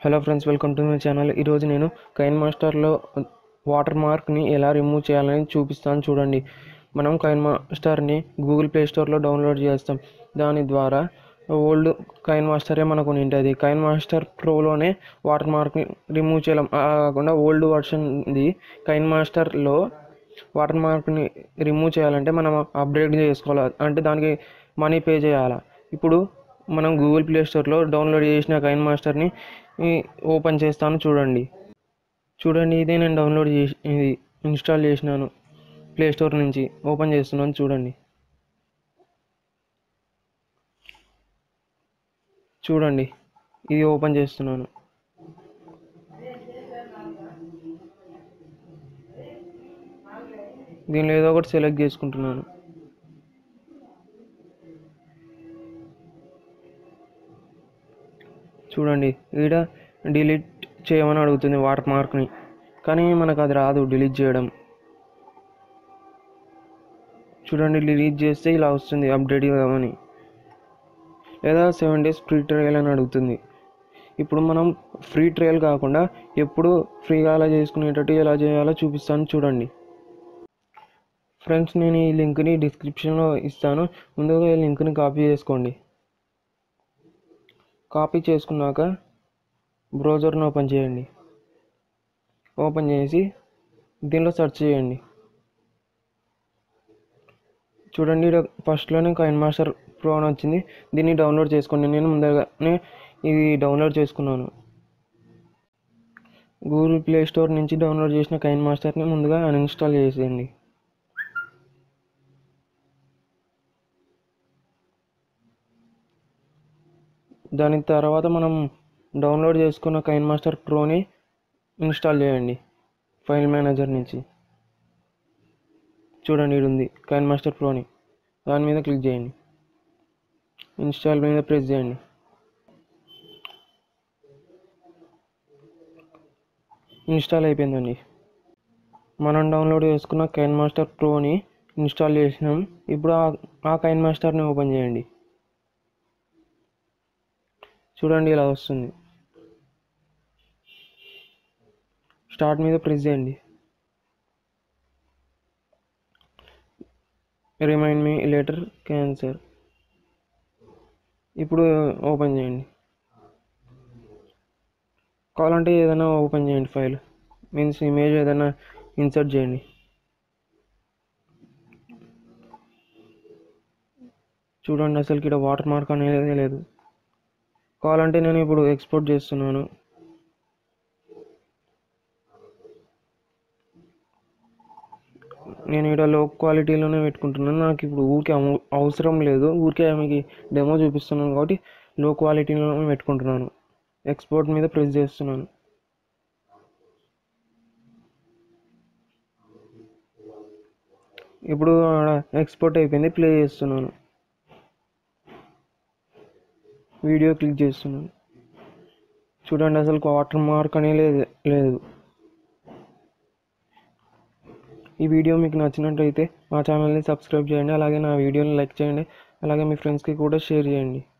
hello friends welcome to my channel ఈరోజు నేను Kine మాస్టర్లో వాటర్ మార్క్ని ఎలా రిమూవ్ చేయాలని చూపిస్తాను చూడండి మనం కైన్ మాస్టర్ని గూగుల్ ప్లే స్టోర్లో డౌన్లోడ్ చేస్తాం దాని ద్వారా ఓల్డ్ కైన్ మాస్టరే మనకు ఉంటుంది కైన్ మాస్టర్ ప్రోలోనే వాటర్ మార్క్ని రిమూవ్ చేయలేం అలా కాకుండా ఓల్డ్ వర్షన్ది కైన్ మాస్టర్లో వాటర్ మార్క్ని రిమూవ్ చేయాలంటే మనం అప్డేట్ చేసుకోవాలి అంటే దానికి మనీ పే చేయాలి ఇప్పుడు మనం గూగుల్ ప్లే స్టోర్లో డౌన్లోడ్ చేసిన కైన్ మాస్టర్ని ఈ ఓపెన్ చేస్తాను చూడండి చూడండి ఇదే నేను డౌన్లోడ్ చేసి ఇది ఇన్స్టాల్ చేసినాను ప్లే స్టోర్ నుంచి ఓపెన్ చేస్తున్నాను చూడండి చూడండి ఇది ఓపెన్ చేస్తున్నాను దీనిలో ఏదో ఒకటి సెలెక్ట్ చేసుకుంటున్నాను చూడండి ఈడ డిలీట్ చేయమని అడుగుతుంది వాటర్ మార్క్ని కానీ మనకు అది రాదు డిలీట్ చేయడం చూడండి డిలీట్ చేస్తే ఇలా వస్తుంది అప్డేట్ ఇవ్వమని లేదా సెవెన్ డేస్ ఫ్రీ ట్రయల్ అని అడుగుతుంది ఇప్పుడు మనం ఫ్రీ ట్రయల్ కాకుండా ఎప్పుడు ఫ్రీగా అలా చేసుకునేటట్టు ఎలా చేయాలో చూపిస్తాను చూడండి ఫ్రెండ్స్ నేను ఈ లింక్ని డిస్క్రిప్షన్లో ఇస్తాను ముందుగా ఈ లింక్ని కాపీ చేసుకోండి కాపీ చేసుకున్నాక బ్రౌజర్ని ఓపెన్ చేయండి ఓపెన్ చేసి దీనిలో సెర్చ్ చేయండి చూడండి ఇక్కడ ఫస్ట్లోనే కైన్ మాస్టర్ ప్రో అని వచ్చింది దీన్ని డౌన్లోడ్ చేసుకోండి నేను ముందుగానే ఇది డౌన్లోడ్ చేసుకున్నాను గూగుల్ ప్లే స్టోర్ నుంచి డౌన్లోడ్ చేసిన కైన్ మాస్టర్ని ముందుగా అన్ఇన్స్టాల్ చేసేయండి దాని తర్వాత మనం డౌన్లోడ్ చేసుకున్న కైన్ మాస్టర్ ప్రోని ఇన్స్టాల్ చేయండి ఫైల్ మేనేజర్ నుంచి చూడండి ఇది ఉంది కైన్ మాస్టర్ ప్రోని దాని మీద క్లిక్ చేయండి ఇన్స్టాల్ మీద ప్రెస్ చేయండి ఇన్స్టాల్ అయిపోయిందండి మనం డౌన్లోడ్ చేసుకున్న కైన్ మాస్టర్ ప్రోని ఇన్స్టాల్ చేసినాం ఇప్పుడు ఆ కైన్ మాస్టర్ని ఓపెన్ చేయండి చూడండి ఇలా వస్తుంది స్టార్ట్ మీద ప్రెస్ చేయండి రిమైండ్ మీ లెటర్ క్యాన్సర్ ఇప్పుడు ఓపెన్ చేయండి కావాలంటే ఏదైనా ఓపెన్ చేయండి ఫైల్ మీన్స్ ఇమేజ్ ఏదైనా ఇన్సర్ట్ చేయండి చూడండి అసలు ఇక్కడ వాటర్ మార్క్ అనేది లేదు కావాలంటే నేను ఇప్పుడు ఎక్స్పోర్ట్ చేస్తున్నాను నేను ఇక్కడ లో క్వాలిటీలోనే పెట్టుకుంటున్నాను నాకు ఇప్పుడు ఊరికే అవసరం లేదు ఊరికే మీకు డెమో చూపిస్తున్నాను కాబట్టి లో క్వాలిటీలోనే పెట్టుకుంటున్నాను ఎక్స్పోర్ట్ మీద ప్రెస్ చేస్తున్నాను ఇప్పుడు ఎక్స్పోర్ట్ అయిపోయింది ప్లే చేస్తున్నాను వీడియో క్లిక్ చేస్తున్నాను చూడండి అసలు వాటర్ మార్క్ అనేది లేదు లేదు ఈ వీడియో మీకు నచ్చినట్టయితే మా ఛానల్ని సబ్స్క్రైబ్ చేయండి అలాగే నా వీడియోని లైక్ చేయండి అలాగే మీ ఫ్రెండ్స్కి కూడా షేర్ చేయండి